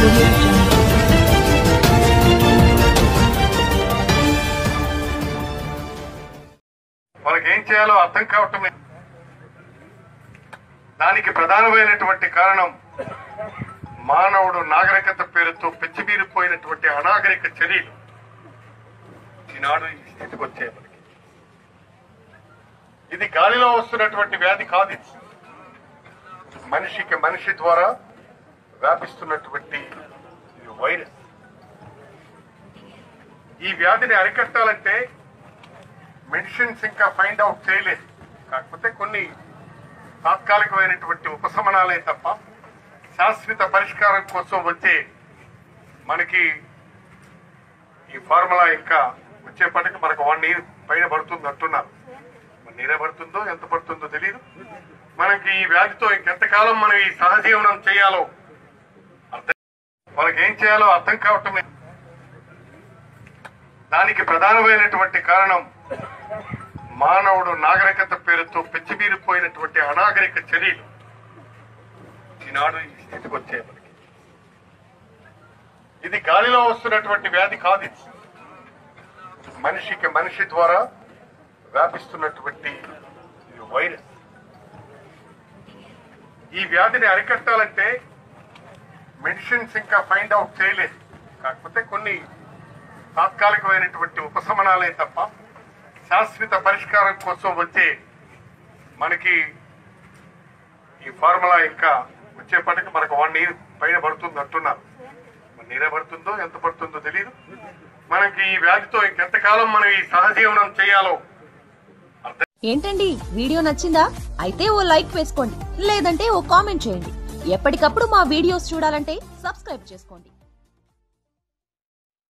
audio jungle. వాళ్ళకి ఏం చేయాలో అర్థం కావటం లేదు. దానికి ప్రధానమైనటువంటి కారణం మానవుడు నాగరికత పేరుతో పెచ్చిమీరిపోయినటువంటి అనాగరిక చర్యలు ఈనాడు ఈ స్థితికి వచ్చాయి మనకి ఇది గాలిలో వస్తున్నటువంటి వ్యాధి కాదు ఇది. మనిషికి మనిషి ద్వారా వ్యాపిస్తున్నటువంటి ఇది వైరస్ ఈ వ్యాధిని అరికట్టాలంటే మెడిసిన్స్ ఇంకా ఫైండ్ అవుట్ చేయలేదు కాకపోతే కొన్ని తాత్కాలికమైనటువంటి ఉపశమనాలే తప్ప శాశ్వత పరిష్కారం కోసం వచ్చే మనకి ఈ ఫార్ములా ఇంకా వచ్చేపటికి మనకు వన్ ఇయర్ పైన పడుతుంది అంటున్నారు వన్ ఇయర్ పడుతుందో ఎంత పడుతుందో తెలియదు మనకి ఈ వ్యాధితో ఇంకెంతకాలం మనం ఈ సహజీవనం చేయాలో అర్థం వాళ్ళకి ఏం చేయాలో అర్థం కావటం లేదు. దానికి ప్రధానమైనటువంటి కారణం మానవుడు నాగరికత పేరుతో పెచ్చిమీరిపోయినటువంటి అనాగరిక చర్యలు ఈనాడు ఈ స్థితికి వచ్చాయి మనకి ఇది గాలిలో వస్తున్నటువంటి వ్యాధి కాదు ఇది. మనిషికి మనిషి ద్వారా వ్యాపిస్తున్నటువంటి ఇది వైరస్ ఈ వ్యాధిని అరికట్టాలంటే మెడిసిన్స్ ఇంకా ఫైండ్ అవుట్ చేయలేదు కాకపోతే కొన్ని తాత్కాలికమైనటువంటి ఉపశమనాలే తప్ప శాశ్వత పరిష్కారం కోసం వచ్చే మనకి ఈ ఫార్ములా ఇంకా వచ్చేపటికి మనకు వన్ ఇయర్ పైన పడుతుంది అంటున్నారు వన్ ఇయర్ పడుతుందో ఎంత పడుతుందో తెలియదు మనకి ఈ వ్యాధితో ఇంకెంతకాలం మనం ఈ సహజీవనం చేయాలో అర్థం ఏంటండి వీడియో నచ్చిందా అయితే ఓ లైక్ వేసుకోండి లేదంటే ఓ కామెంట్ చేయండి ఎప్పటికప్పుడు మా వీడియోస్ చూడాలంటే సబ్స్క్రైబ్ చేసుకోండి